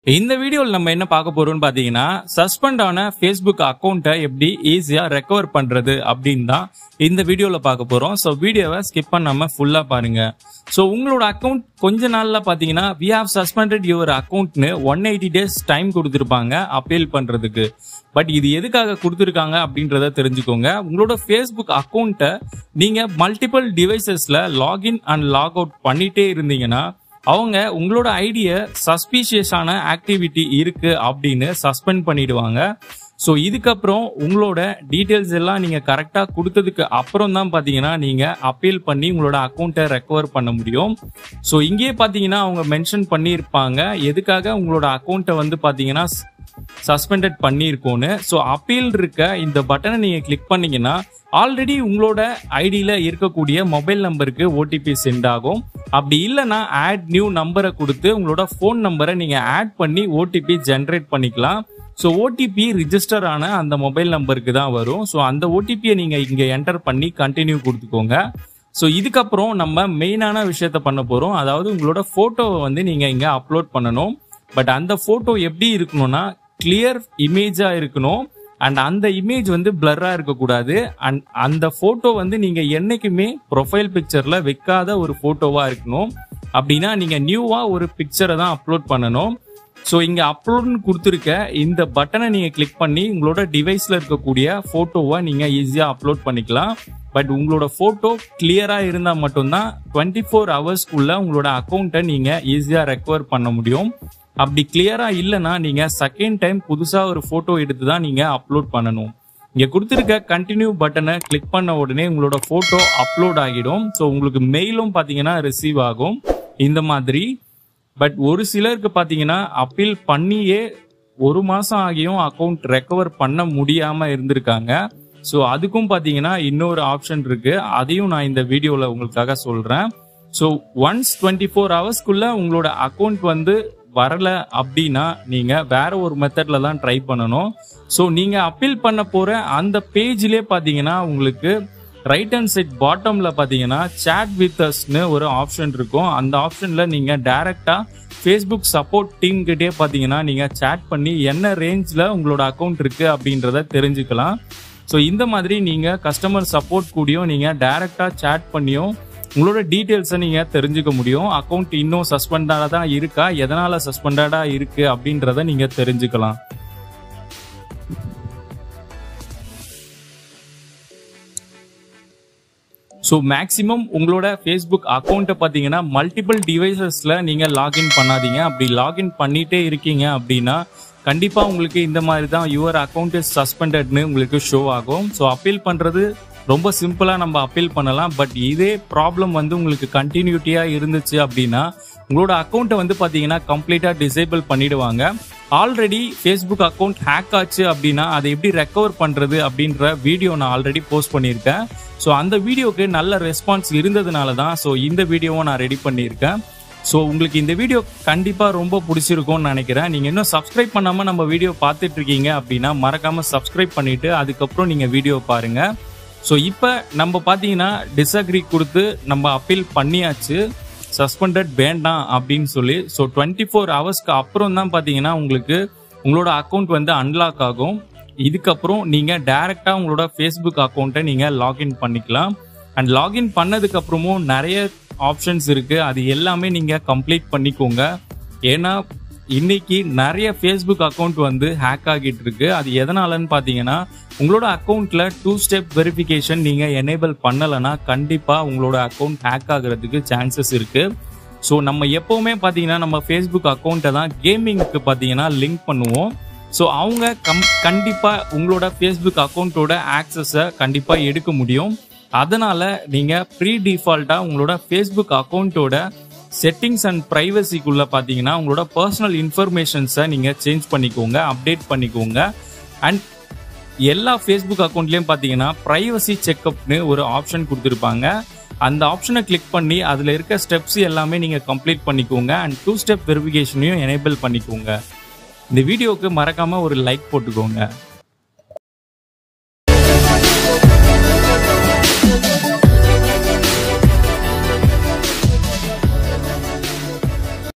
இந்த வீடியோவில் நம்ம என்ன பார்க்க போறோம்னு பார்த்தீங்கன்னா சஸ்பெண்ட் ஆன ஃபேஸ்புக் அக்கௌண்ட்டை எப்படி ஈஸியாக ரெக்கவர் பண்ணுறது அப்படின்னு தான் இந்த வீடியோவில் பார்க்க போகிறோம் ஸோ வீடியோவை ஸ்கிப் பண்ணாமல் ஃபுல்லாக பாருங்க ஸோ உங்களோட அக்கௌண்ட் கொஞ்ச நாளில் பார்த்தீங்கன்னா வி ஹாவ் சஸ்பெண்டட் யுவர் அக்கௌண்ட்னு ஒன் எயிட்டி டேஸ் டைம் கொடுத்துருப்பாங்க அப்பீல் பண்ணுறதுக்கு பட் இது எதுக்காக கொடுத்துருக்காங்க அப்படின்றத தெரிஞ்சுக்கோங்க உங்களோட ஃபேஸ்புக் அக்கௌண்ட்டை நீங்கள் மல்டிபிள் டிவைசஸில் லாகின் அண்ட் லாக் அவுட் பண்ணிட்டே இருந்தீங்கன்னா அவங்க உங்களோட ஐடியை சஸ்பீஷியஸான ஆக்டிவிட்டி இருக்கு அப்படின்னு சஸ்பெண்ட் பண்ணிடுவாங்க ஸோ இதுக்கப்புறம் உங்களோட டீட்டெயில்ஸ் எல்லாம் நீங்கள் கரெக்டாக கொடுத்ததுக்கு அப்புறம் தான் பார்த்தீங்கன்னா நீங்கள் அப்பீல் பண்ணி உங்களோட அக்கௌண்ட்டை ரெக்கவர் பண்ண முடியும் ஸோ இங்கேயே பார்த்தீங்கன்னா அவங்க மென்ஷன் பண்ணியிருப்பாங்க எதுக்காக உங்களோட அக்கௌண்ட்டை வந்து பார்த்தீங்கன்னா சஸ்பெண்டட் பண்ணியிருக்கோன்னு ஸோ அப்பீல் இருக்க இந்த பட்டனை நீங்கள் கிளிக் பண்ணீங்கன்னா ஆல்ரெடி உங்களோட ஐடியில் இருக்கக்கூடிய மொபைல் நம்பருக்கு ஓடிபி சென்ட் ஆகும் அப்படி இல்லைன்னா ஆட் நியூ நம்பரை கொடுத்து உங்களோட ஃபோன் நம்பரை நீங்கள் ஆட் பண்ணி ஓடிபி ஜென்ரேட் பண்ணிக்கலாம் ஸோ ஓடிபி ரிஜிஸ்டர் ஆன அந்த மொபைல் நம்பருக்கு தான் வரும் ஸோ அந்த ஓடிபியை நீங்கள் இங்கே என்டர் பண்ணி கண்டினியூ கொடுத்துக்கோங்க ஸோ இதுக்கப்புறம் நம்ம மெயினான விஷயத்த பண்ண போகிறோம் அதாவது உங்களோட ஃபோட்டோவை வந்து நீங்கள் இங்கே அப்லோட் பண்ணணும் பட் அந்த ஃபோட்டோ எப்படி இருக்கணும்னா கிளியர் இமேஜாக இருக்கணும் அண்ட் அந்த இமேஜ் வந்து பிளர்ராக இருக்கக்கூடாது அண்ட் அந்த ஃபோட்டோ வந்து நீங்கள் என்னைக்குமே ப்ரொஃபைல் பிக்சரில் வைக்காத ஒரு ஃபோட்டோவாக இருக்கணும் அப்படின்னா நீங்கள் நியூவாக ஒரு பிக்சரை தான் அப்லோட் பண்ணணும் ஸோ இங்கே அப்லோட்னு கொடுத்துருக்க இந்த பட்டனை நீங்கள் கிளிக் பண்ணி உங்களோட டிவைஸில் இருக்கக்கூடிய ஃபோட்டோவை நீங்கள் ஈஸியாக அப்லோட் பண்ணிக்கலாம் பட் உங்களோட ஃபோட்டோ கிளியராக இருந்தால் மட்டும்தான் டுவெண்ட்டி ஃபோர் ஹவர்ஸ்க்குள்ளே உங்களோட அக்கௌண்ட்டை நீங்கள் ஈஸியாக ரெக்கவர் பண்ண முடியும் அப்படி கிளியரா இல்லைன்னா நீங்க செகண்ட் டைம் புதுசா ஒரு போட்டோ எடுத்து தான் நீங்க அப்லோட் பண்ணணும் இங்க கொடுத்துருக்க கண்டினியூ பட்டனை கிளிக் பண்ண உடனே உங்களோட போட்டோ அப்லோட் ஆகிடும் ஸோ உங்களுக்கு மெயிலும் பாத்தீங்கன்னா ரிசீவ் ஆகும் இந்த மாதிரி பட் ஒரு சிலருக்கு பாத்தீங்கன்னா அப்பீல் பண்ணியே ஒரு மாசம் ஆகியும் அக்கௌண்ட் ரெக்கவர் பண்ண முடியாம இருந்திருக்காங்க ஸோ அதுக்கும் பாத்தீங்கன்னா இன்னொரு ஆப்ஷன் இருக்கு அதையும் நான் இந்த வீடியோல உங்களுக்காக சொல்றேன் ஸோ ஒன்ஸ் டுவெண்ட்டி ஃபோர் ஹவர்ஸ்க்குள்ள உங்களோட அக்கௌண்ட் வந்து வரல அப்படின்னா நீங்க வேற ஒரு மெத்தட்ல தான் ட்ரை பண்ணணும் ஸோ நீங்க அப்பீல் பண்ண போற அந்த பேஜ்லயே பாத்தீங்கன்னா உங்களுக்கு ரைட் ஹேண்ட் சைட் பாட்டம்ல பாத்தீங்கன்னா சேட் வித் அஸ்னு ஒரு ஆப்ஷன் இருக்கும் அந்த ஆப்ஷன்ல நீங்க டைரக்டா ஃபேஸ்புக் சப்போர்ட் டீம் கிட்டே பாத்தீங்கன்னா நீங்க சேட் பண்ணி என்ன ரேஞ்சில் உங்களோட அக்கௌண்ட் இருக்கு அப்படின்றத தெரிஞ்சுக்கலாம் ஸோ இந்த மாதிரி நீங்க கஸ்டமர் சப்போர்ட் கூடயும் நீங்க டைரக்டா சேட் பண்ணியும் உங்களோட டீட்டெயில்ஸை நீங்கள் தெரிஞ்சுக்க முடியும் அக்கௌண்ட் இன்னும் சஸ்பெண்டாக தான் இருக்கா எதனால் சஸ்பெண்டடாக இருக்கு அப்படின்றத நீங்கள் தெரிஞ்சுக்கலாம் ஸோ மேக்ஸிமம் உங்களோட ஃபேஸ்புக் அக்கௌண்ட்டை பார்த்தீங்கன்னா மல்டிபிள் டிவைசஸில் நீங்கள் லாகின் பண்ணாதீங்க அப்படி லாகின் பண்ணிட்டே இருக்கீங்க அப்படின்னா கண்டிப்பாக உங்களுக்கு இந்த மாதிரி தான் யுவர் அக்கௌண்ட் இஸ் சஸ்பெண்டட்னு உங்களுக்கு ஷோ ஆகும் ஸோ அப்பீல் பண்ணுறது ரொம்ப சிம்பிளாக நம்ம அப்பீல் பண்ணலாம் பட் இதே ப்ராப்ளம் வந்து உங்களுக்கு கண்டினியூட்டியாக இருந்துச்சு அப்படின்னா உங்களோட அக்கௌண்ட்டை வந்து பார்த்தீங்கன்னா கம்ப்ளீட்டாக டிசேபிள் பண்ணிடுவாங்க ஆல்ரெடி ஃபேஸ்புக் அக்கௌண்ட் ஹேக் ஆச்சு அப்படின்னா அதை எப்படி ரெக்கவர் பண்ணுறது அப்படின்ற வீடியோ நான் ஆல்ரெடி போஸ்ட் பண்ணியிருக்கேன் ஸோ அந்த வீடியோக்கு நல்ல ரெஸ்பான்ஸ் இருந்ததுனால தான் ஸோ இந்த வீடியோவை நான் ரெடி பண்ணியிருக்கேன் ஸோ உங்களுக்கு இந்த வீடியோ கண்டிப்பாக ரொம்ப பிடிச்சிருக்கும்னு நினைக்கிறேன் நீங்கள் இன்னும் சப்ஸ்கிரைப் பண்ணாமல் நம்ம வீடியோ பார்த்துட்டு இருக்கீங்க அப்படின்னா மறக்காமல் சப்ஸ்கிரைப் பண்ணிவிட்டு அதுக்கப்புறம் நீங்கள் வீடியோ பாருங்கள் ஸோ இப்போ நம்ம பார்த்தீங்கன்னா டிஸ்அக்ரி கொடுத்து நம்ம அப்பீல் பண்ணியாச்சு சஸ்பெண்டட் வேண்டாம் அப்படின்னு சொல்லி ஸோ டுவெண்ட்டி ஃபோர் ஹவர்ஸ்க்கு அப்புறம் தான் பார்த்தீங்கன்னா உங்களுக்கு உங்களோட அக்கௌண்ட் வந்து அன்லாக் ஆகும் இதுக்கப்புறம் நீங்கள் டைரெக்டாக உங்களோட ஃபேஸ்புக் அக்கௌண்ட்டை நீங்கள் லாகின் பண்ணிக்கலாம் அண்ட் லாகின் பண்ணதுக்கப்புறமும் நிறைய ஆப்ஷன்ஸ் இருக்குது அது எல்லாமே நீங்கள் கம்ப்ளீட் பண்ணிக்கோங்க ஏன்னா இன்னைக்கு நிறைய ஃபேஸ்புக் அக்கௌண்ட் வந்து ஹேக் ஆகிட்டு இருக்கு அது எதனாலன்னு பார்த்தீங்கன்னா உங்களோட அக்கௌண்ட்ல டூ ஸ்டெப் வெரிஃபிகேஷன் நீங்க எனேபிள் பண்ணலைன்னா கண்டிப்பா உங்களோட அக்கௌண்ட் ஹேக் ஆகுறதுக்கு சான்சஸ் இருக்கு ஸோ நம்ம எப்பவுமே பார்த்தீங்கன்னா நம்ம ஃபேஸ்புக் அக்கௌண்ட்டை தான் கேமிங்க்கு பார்த்தீங்கன்னா லிங்க் பண்ணுவோம் ஸோ அவங்க கம் கண்டிப்பாக உங்களோட ஃபேஸ்புக் அக்கௌண்ட்டோட ஆக்சஸை கண்டிப்பாக எடுக்க முடியும் அதனால நீங்கள் ப்ரீ டிஃபால்ட்டாக உங்களோட ஃபேஸ்புக் அக்கௌண்ட்டோட செட்டிங்ஸ் அண்ட் ப்ரைவசிக்குள்ள பார்த்தீங்கன்னா உங்களோட பர்சனல் இன்ஃபர்மேஷன்ஸை நீங்கள் சேஞ்ச் பண்ணிக்கோங்க அப்டேட் பண்ணிக்கோங்க அண்ட் எல்லா ஃபேஸ்புக் அக்கௌண்ட்லேயும் பார்த்தீங்கன்னா ப்ரைவசி செக்அப்னு ஒரு ஆப்ஷன் கொடுத்துருப்பாங்க அந்த ஆப்ஷனை கிளிக் பண்ணி அதில் இருக்க ஸ்டெப்ஸ் எல்லாமே நீங்கள் கம்ப்ளீட் பண்ணிக்கோங்க அண்ட் டூ ஸ்டெப் வெரிஃபிகேஷனையும் எனேபிள் பண்ணிக்கோங்க இந்த வீடியோவுக்கு மறக்காமல் ஒரு லைக் போட்டுக்கோங்க